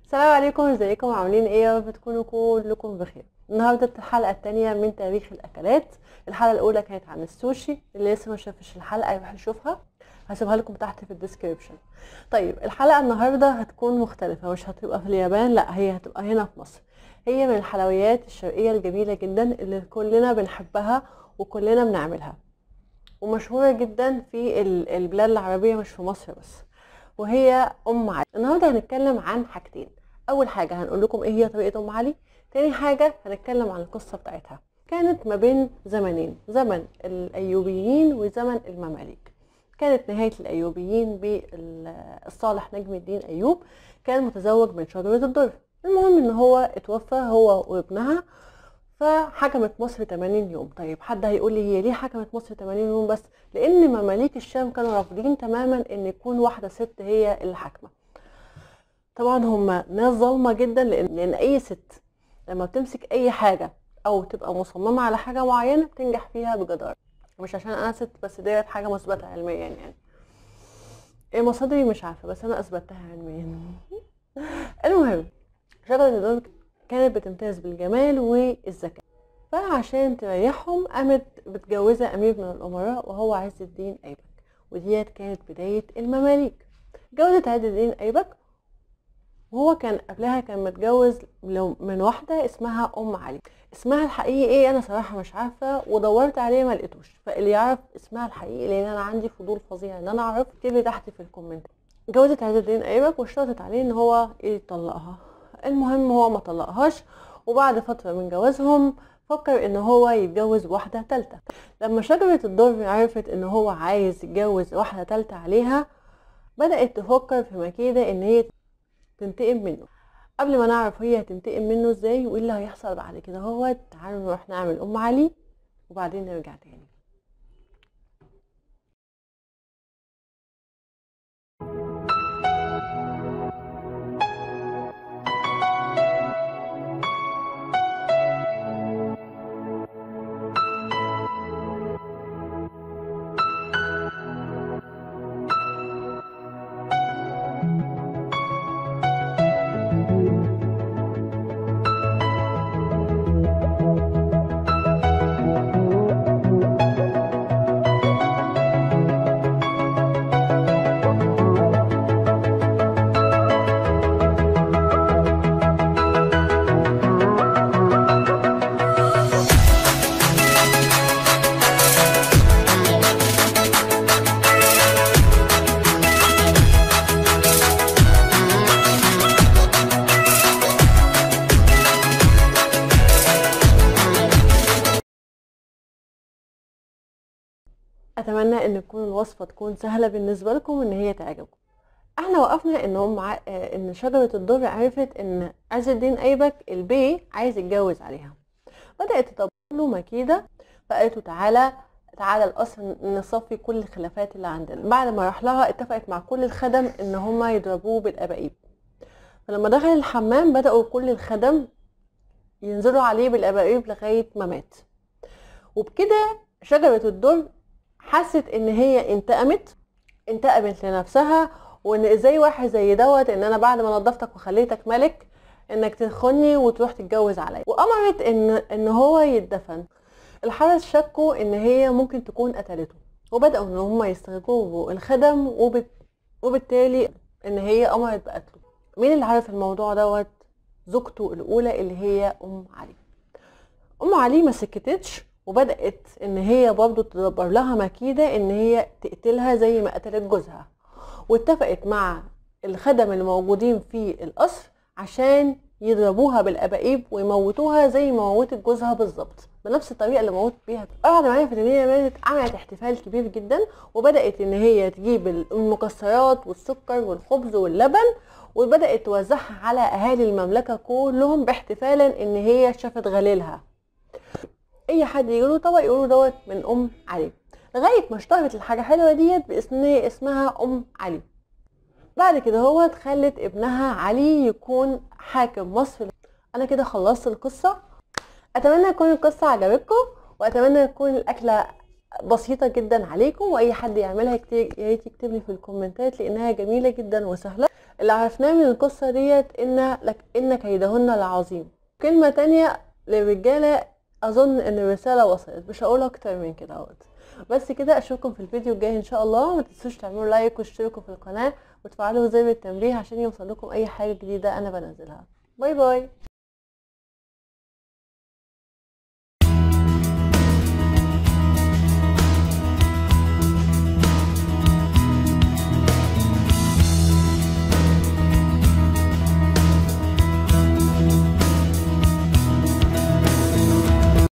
السلام عليكم ازيكم عاملين ايه يا رب تكونوا كلكم بخير النهارده الحلقه الثانيه من تاريخ الاكلات الحلقه الاولى كانت عن السوشي اللي لسه ما شافش الحلقه يروح يشوفها هسيبها لكم تحت في الديسكريبشن طيب الحلقه النهارده هتكون مختلفه مش هتبقى في اليابان لا هي هتبقى هنا في مصر هي من الحلويات الشرقيه الجميله جدا اللي كلنا بنحبها وكلنا بنعملها ومشهوره جدا في ال- البلاد العربيه مش في مصر بس وهي ام علي النهارده هنتكلم عن حاجتين اول حاجه هنقول لكم ايه هي طريقه ام علي تاني حاجه هنتكلم عن القصه بتاعتها كانت ما بين زمنين زمن الايوبيين وزمن المماليك كانت نهايه الايوبيين بالصالح نجم الدين ايوب كان متزوج من شجره الدر المهم ان هو اتوفى هو وابنها فحكمت مصر 80 يوم طيب حد هيقول لي هي ليه حكمت مصر 80 يوم بس لان مماليك الشام كانوا رافضين تماما ان يكون واحده ست هي اللي حاكمه طبعا هم ناس ظالمه جدا لان لان اي ست لما بتمسك اي حاجه او تبقى مصممه على حاجه معينه بتنجح فيها بجداره مش عشان انا ست بس ديت حاجه مثبته علميا يعني ايه مصادري مش عارفه بس انا اثبتها علميا المهم شجره الدر كانت بتمتاز بالجمال والذكاء فعشان تريحهم قامت متجوزة أمير من الأمراء وهو عز الدين أيبك وديت كانت بداية المماليك اتجوزت عز الدين أيبك وهو كان قبلها كان متجوز لو- من واحدة اسمها أم علي اسمها الحقيقي ايه أنا صراحة مش عارفة ودورت عليه ما لقيتوش فاللي يعرف اسمها الحقيقي لأن أنا عندي فضول فظيع إن أنا أعرف اكتب لي تحت في الكومنت اتجوزت عز الدين أيبك واشترطت عليه إن هو يطلقها المهم هو ما طلقهاش وبعد فترة من جوازهم فكر ان هو يتجوز واحدة تالتة لما شجرة الدر عرفت ان هو عايز يتجوز واحدة تالتة عليها بدأت تفكر في مكيدة ان هي تنتقم منه قبل ما نعرف هي هتنتقم منه ازاي وايه اللي هيحصل بعد كده هو تعالوا نروح نعمل ام علي وبعدين نرجع تاني اتمنى ان تكون الوصفه تكون سهله بالنسبه لكم ان هي تعجبكم احنا وقفنا ان هم ع... آه، ان شجره الدر عرفت ان عز الدين ايبك البي عايز يتجوز عليها بدات تدبر له مكيده فقالت له تعالى تعالى القصر نصفي كل الخلافات اللي عندنا بعد ما راح لها اتفقت مع كل الخدم ان هم يضربوه بالابائيب فلما دخل الحمام بداوا كل الخدم ينزلوا عليه بالابائيب لغايه ما مات وبكده شجره الدر حست ان هي انتقمت انتقمت لنفسها وان ازاي واحد زي دوت ان انا بعد ما نضفتك وخليتك ملك انك تخني وتروح تتجوز عليا وامرت ان ان هو يتدفن الحرس شكوا ان هي ممكن تكون قتلته وبداوا ان هم يستغربوا الخدم وبت... وبالتالي ان هي امرت بقتله مين اللي عرف الموضوع دوت زوجته الاولى اللي هي ام علي ام علي ما سكتتش وبدات ان هي برضو تدبر لها مكيده ان هي تقتلها زي ما قتلت جوزها واتفقت مع الخدم الموجودين في القصر عشان يضربوها بالابائيب ويموتوها زي ما موتت جوزها بالظبط بنفس الطريقه اللي موتت بيها بعد ما عرفت ان هي ماتت عملت احتفال كبير جدا وبدات ان هي تجيب المكسرات والسكر والخبز واللبن وبدات توزعها على اهالي المملكه كلهم باحتفالا ان هي شافت غليلها اي حد يقوله طبق يقولوا دوت من ام علي لغايه ما اشتهرت الحاجه حلوه ديت باسم اسمها ام علي بعد كده هو خلت ابنها علي يكون حاكم مصر انا كده خلصت القصه اتمنى تكون القصه عجبتكم واتمنى تكون الاكله بسيطة جدا عليكم واي حد يعملها كتير يا ريت يكتب لي في الكومنتات لانها جميلة جدا وسهلة اللي عرفناه من القصة ديت ان لك ان كيدهن العظيم كلمة تانية للرجالة اظن ان الرسالة وصلت مش هقول اكتر من كده اهوت بس كده اشوفكم في الفيديو الجاي ان شاء الله ما تنسوش تعملوا لايك واشتركوا في القناة وتفعلوا زر التنبيه عشان يوصل لكم اي حاجة جديدة انا بنزلها باي باي